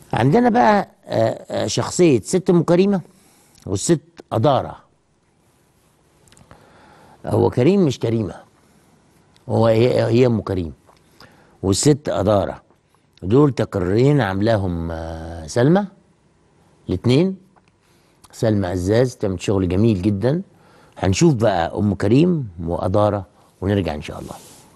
عندنا بقى آه، آه، شخصية ست أم كريمة والست أدارة هو كريم مش كريمة هو هي هي أم كريم والست أدارة دول تقريرين عاملاهم آه، سلمى الاتنين سلمى عزاز تعمل شغل جميل جدا هنشوف بقى أم كريم وأدارة ونرجع إن شاء الله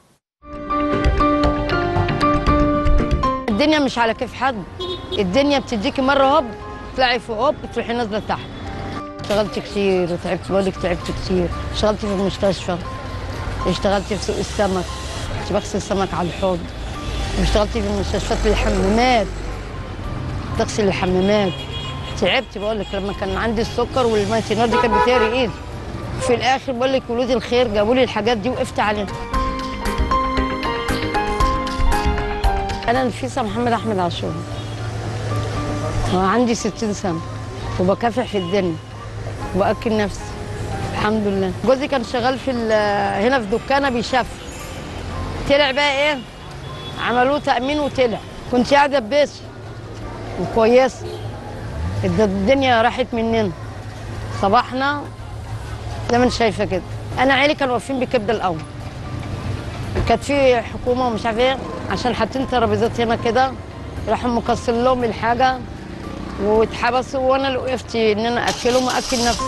الدنيا مش على كيف حد الدنيا بتديكي مره هوب تطلعي فوق هوب تروحي نازله تحت اشتغلت كتير وتعبت بقول لك تعبت كتير اشتغلت في المستشفى اشتغلت في سوق السمك كنت بغسل سمك على الحوض واشتغلت في مستشفيات الحمامات تغسل الحمامات تعبت بقول لك لما كان عندي السكر والميتينول دي كانت بتهري ايدي في الاخر بقول لك ولود الخير جابوا لي الحاجات دي وقفت عليها أنا نفيسة محمد أحمد عاشور وعندي 60 سنة وبكافح في الدنيا وبأكل نفسي الحمد لله جوزي كان شغال في ال- هنا في دكانة بيشفر طلع بقى إيه عملوه تأمين وطلع كنت قاعدة ببيتي وكويسة الد- الدنيا راحت مننا صباحنا زي ما انت شايفة كده أنا عيلي كانوا واقفين بكبدة الأول كانت في حكومه ومش عارف ايه عشان حاطين ترابيزات هنا كده راحوا مكسر لهم الحاجه واتحبسوا وانا اللي وقفت ان انا اكلهم واكل نفسي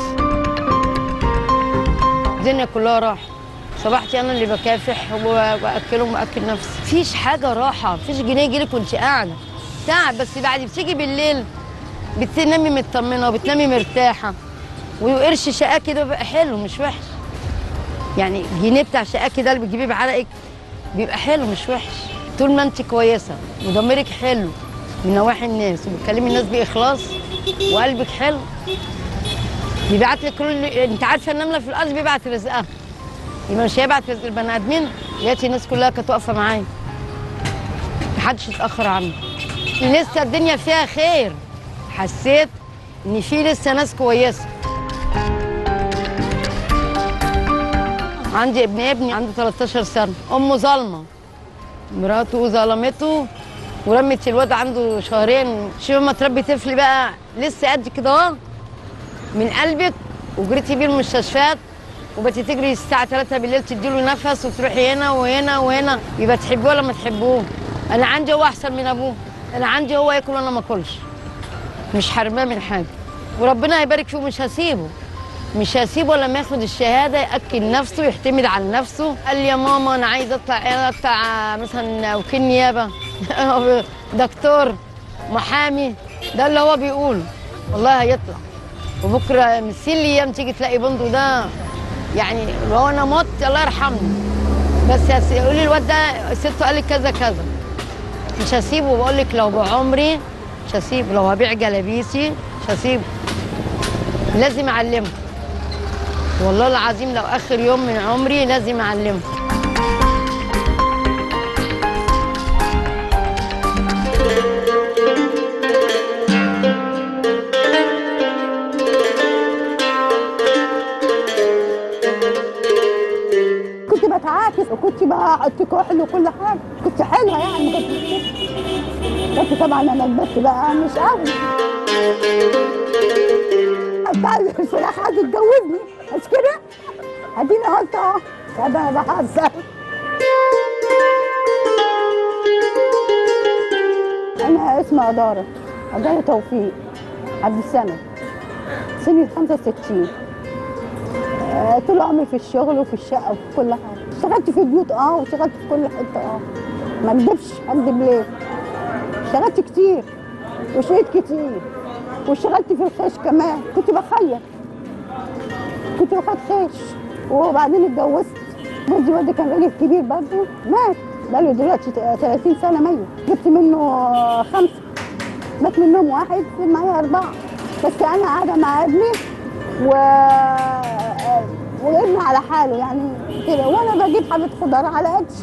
الدنيا كلها راحت صبحتي انا اللي بكافح وباكلهم واكل نفسي مفيش حاجه راحه مفيش جنيه يجيلك وانت قاعده تعب بس بعد بتيجي بالليل بتنامي مطمنه وبتنامي مرتاحه وقرش شقاه كده بيبقى حلو مش وحش يعني الجنيه بتاع شقاكي ده اللي بتجيبيه بعرقك بيبقى حلو مش وحش طول ما انت كويسه وضميرك حلو من نواحي الناس وبتكلمي الناس باخلاص وقلبك حلو بيبعت لك كل انت عارفه النمله في الارض بيبعت رزقها يبقى مش هيبعت رزق البني ادمين دلوقتي الناس كلها كانت واقفه معايا محدش اتاخر عني لسه الدنيا فيها خير حسيت ان في لسه ناس كويسه عندي ابن ابني عنده 13 سنه امه ظالمه مراته ظلمته ورمت الواد عنده شهرين شوف ما تربي طفل بقى لسه قد كده اهو من قلبك وجريتي بيه المستشفيات وبقيتي تجري الساعه 3 بالليل تديله نفس وتروحي هنا وهنا وهنا يبقى تحبوه ولا ما تحبوه انا عندي هو احسن من ابوه انا عندي هو ياكل وانا ما اكلش مش حرماه من حاجه وربنا هيبارك فيه ومش هسيبه مش هسيبه لما ياخد الشهاده ياكل نفسه يعتمد على نفسه قال لي يا ماما انا عايز اطلع ايه اطلع مثلا وكيل نيابه دكتور محامي ده اللي هو بيقول والله هيطلع وبكره من سين الايام تيجي تلاقي بندق ده يعني لو انا مت الله يرحمني بس يقول لي الواد ده سته قال لي كذا كذا مش هسيبه بقول لك لو بعمري مش هسيبه لو هبيع جلابيسي مش هسيبه لازم اعلمه والله العظيم لو اخر يوم من عمري لازم اعلمه كنت بتعاكس وكنت بحط كحل وكل حاجه كنت حلوه يعني ما كنت بس طبعا انا البت بقى مش قوي انت عايز الفراخ عايز تتجوزني مش كده؟ اديني قلت اهو طب انا بهزر انا اسمي اداره اداره توفيق عبد السند سنة 65 آه، طول عمري في الشغل وفي الشقه وفي كل حاجه اشتغلت في بيوت اه واشتغلت في كل حته اه ما اكدبش اكدب ليه اشتغلت كتير وشريت كتير واشتغلت في الخيش كمان كنت بخيط كنت باخد خيش وبعدين اتجوزت جوزي واد كان راجل كبير برضه مات بقاله دلوقتي 30 سنه ميت جبت منه خمسه مات منهم واحد معايا اربعه بس انا قاعده مع ابني و وابني على حاله يعني كده وانا بجيب حبه خضار على قدي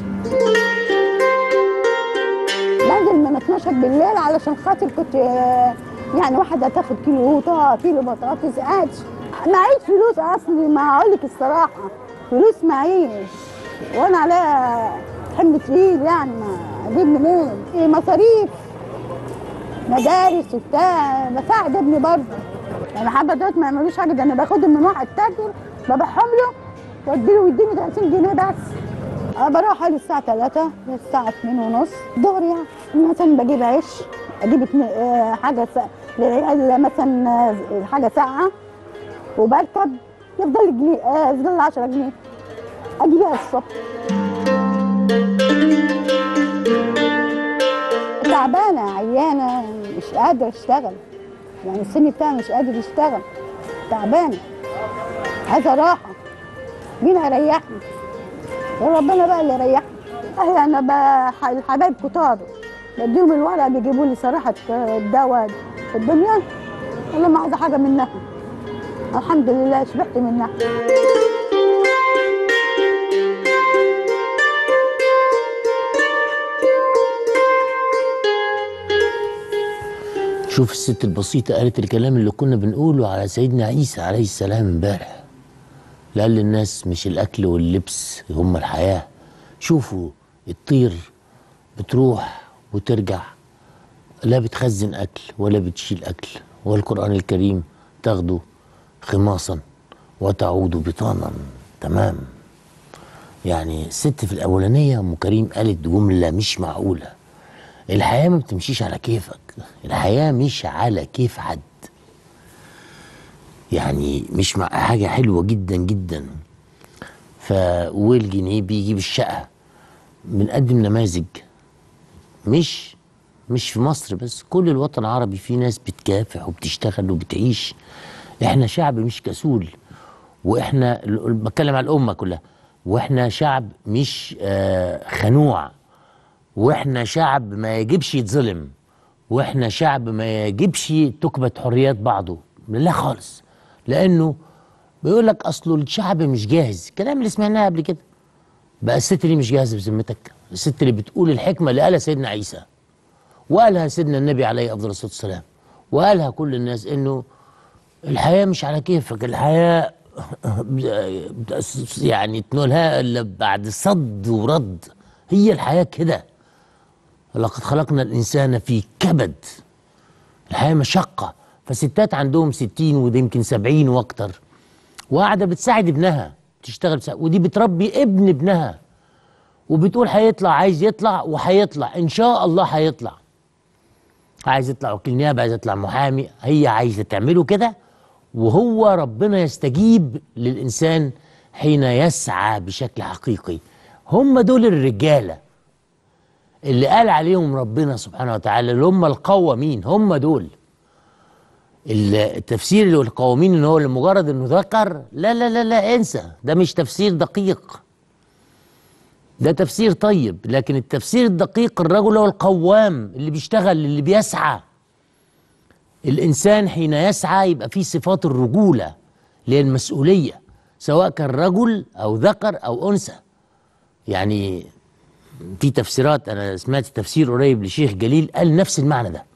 بنزل من 12 بالليل علشان خاطر كنت آه، يعني واحده تاخد كيلو قوطه كيلو بطاطس قادش معيش فلوس اصلي ما هقول لك الصراحه فلوس معيش وانا عليا حمل تقيل يعني ما اجيب منين إيه مصاريف مدارس وبتاع بساعد ابني برضه يعني حبة دلوقتي ما يعملوش حاجة ده أنا باخدهم من واحد تاجر ببيعهم له واديله ويديني 30 جنيه بس أنا بروح حوالي الساعة 3 للساعة 2 ونص ظهر يعني مثلا بجيب عيش أجيب اتنين- آه، حاجة سا... للعيال مثلا آه، حاجة ساعة وبركب يفضل لي جنيه آه، يفضل لي 10 جنيه أجي بيها الصبح تعبانة عيانة مش قادرة أشتغل يعني السن بتاعي مش قادر يشتغل تعبانة عايزة راحة مين هيريحني؟ ربنا بقى اللي يريحني أهي أنا بح- الحبايب كتار بديهم الورقة بيجيبوا لي صراحة الدواء في الدنيا والله ما عايزة حاجة منها الحمد لله شبعت منها شوف الست البسيطة قالت الكلام اللي كنا بنقوله على سيدنا عيسى عليه السلام امبارح لا قال للناس مش الأكل واللبس هم الحياة شوفوا الطير بتروح وترجع لا بتخزن أكل ولا بتشيل أكل والقرآن الكريم تاخده خماصا وتعود بطانا تمام يعني الست في الأولانية أم كريم قالت جملة مش معقولة الحياة ما بتمشيش على كيفك الحياة مش على كيف حد يعني مش مع حاجة حلوة جدا جدا ف والجنيه بيجي بالشقة بنقدم نماذج مش مش في مصر بس كل الوطن العربي في ناس بتكافح وبتشتغل وبتعيش احنا شعب مش كسول واحنا ال- بتكلم على الامه كلها واحنا شعب مش آه خنوع واحنا شعب ما يجبش يتظلم واحنا شعب ما يجبش تكبت حريات بعضه لا خالص لانه بيقول لك اصله الشعب مش جاهز الكلام اللي سمعناه قبل كده بقى الست اللي مش جاهزه بذمتك الست اللي بتقول الحكمه اللي قالها سيدنا عيسى وقالها سيدنا النبي عليه افضل الصلاه والسلام وقالها كل الناس انه الحياه مش على كيفك الحياه يعني تنولها الا بعد صد ورد هي الحياه كده لقد خلقنا الانسان في كبد الحياه مشقه فستات عندهم ستين وده يمكن سبعين واكتر وقاعده بتساعد ابنها تشتغل بسا... ودي بتربي ابن ابنها وبتقول هيطلع عايز يطلع وهيطلع ان شاء الله هيطلع عايز يطلع وكيل نيابه عايز يطلع محامي هي عايزه تعمله كده وهو ربنا يستجيب للانسان حين يسعى بشكل حقيقي هم دول الرجاله اللي قال عليهم ربنا سبحانه وتعالى اللي هم القوامين هم دول التفسير اللي هو القوامين ان هو لمجرد انه ذكر لا لا لا لا انسى ده مش تفسير دقيق ده تفسير طيب لكن التفسير الدقيق الرجل هو القوام اللي بيشتغل اللي بيسعى الانسان حين يسعى يبقى فيه صفات الرجوله اللي هي المسؤوليه سواء كان رجل او ذكر او انثى يعني في تفسيرات انا سمعت تفسير قريب لشيخ جليل قال نفس المعنى ده